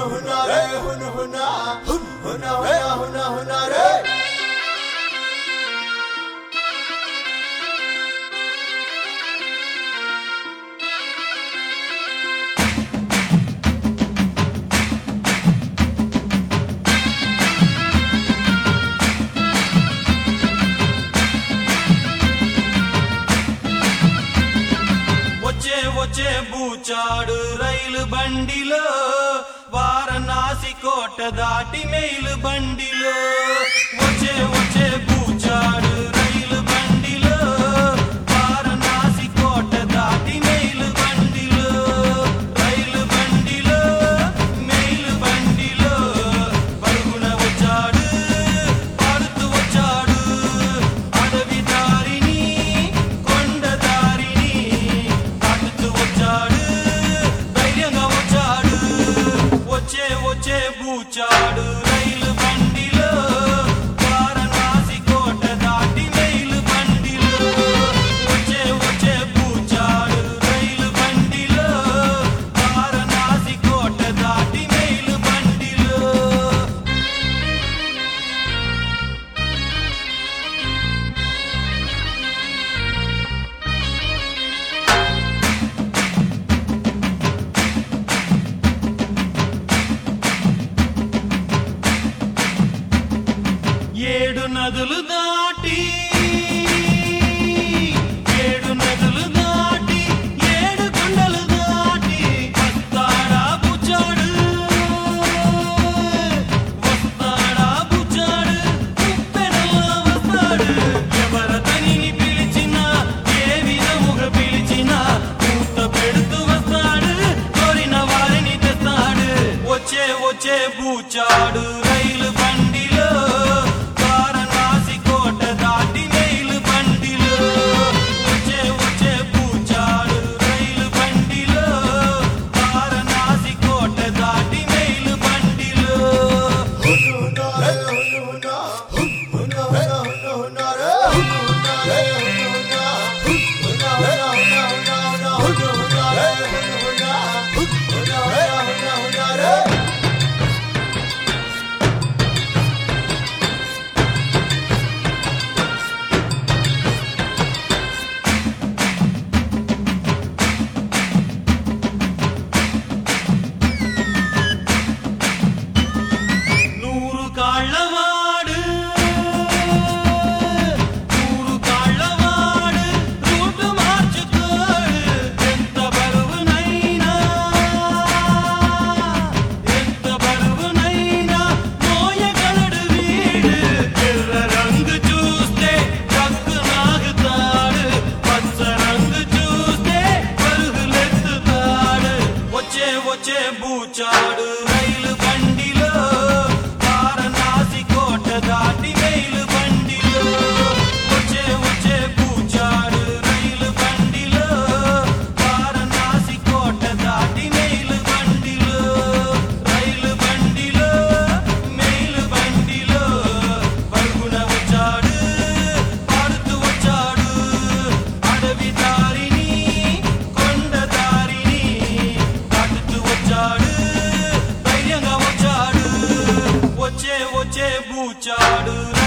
హును హునారే హును హునా హున్ హునా హునా హునా హునారే వచ్చే వచ్చే బూచాడు రైలు బండిలో వారణాసి కోట దాటి మెయిలు బండిలో వచ్చే వచ్చే బూచాడు రైలు బండిలో వారణాసి కోట దాటి మెయిలు బండిలో రైలు బండిలో మెయిలు బండిలో పరుగున వచ్చాడు పాడుతూ వచ్చాడు అడవి దారిని కొండ దారిని దాటుతూ వచ్చాడు ధైర్యంగా వచ్చాడు వచ్చే వచ్చే బూచాడు రైలు బండిలో వారణాసి కోట దాటి రైలు బండిలో వచ్చే వచ్చే బూచాడు రైలు బండిలో వారణాసి కోట దాటి రైలు బండిలో ఏడు నదులు దాటి ఏడు నదులు దాటి ఏడు కొండలు దాటి వస్తాడా బుచ్చాడు వస్తాడా బుచ్చాడు ఉప్పెనలా వస్తాడు ఎవరతని పిలిచినా ఏ విధముగా పిలిచినా మూత పెడుతూ వస్తాడు కోరిన వారిని తెస్తాడు వచ్చే వచ్చే బూచాడు రైలు బండిలో వారణాసి కోట దాటి రైలు బండిలో వచ్చే వచ్చే బూచాడు రైలు బండిలో వారణాసి కోట దాటి రైలు బండిలో హును హునారే హును హునా హున్ హునా హునా హునా హునారే హును హునారే హును హునా హున్ హునా హునా హునా హునా హునా హును హునారే హును హునా హున్ హునా హునా హునా హునారే నూరు కాళ్ళవాడు నూరు కాళ్ళవాడు రూటు మార్చుతాడు ఎంత బరువునైనా ఎంత బరువునైనా మోయగలడు వీడు ఎర్ర రంగు చూస్తే కక్కు నాగుతాడు పచ్చ రంగు చూస్తే పరుగులెత్తుతాడు వచ్చే వచ్చే బూచాడు రైలు బండిలో వారణాసి కోట దాటి రైలు బండిలో వచ్చే వచ్చే బూచాడు రైలు బండిలో వారణాసి కోట దాటి రైలు బండిలో రైలు బండిలో మెయిలు బండిలో పరుగున వచ్చాడు పాడుతూ వచ్చాడు అడవి దారిని కొండ దారిని దాటుతూ వచ్చాడు ధైర్యంగా వచ్చాడు వచ్చే వచ్చే బూచాడు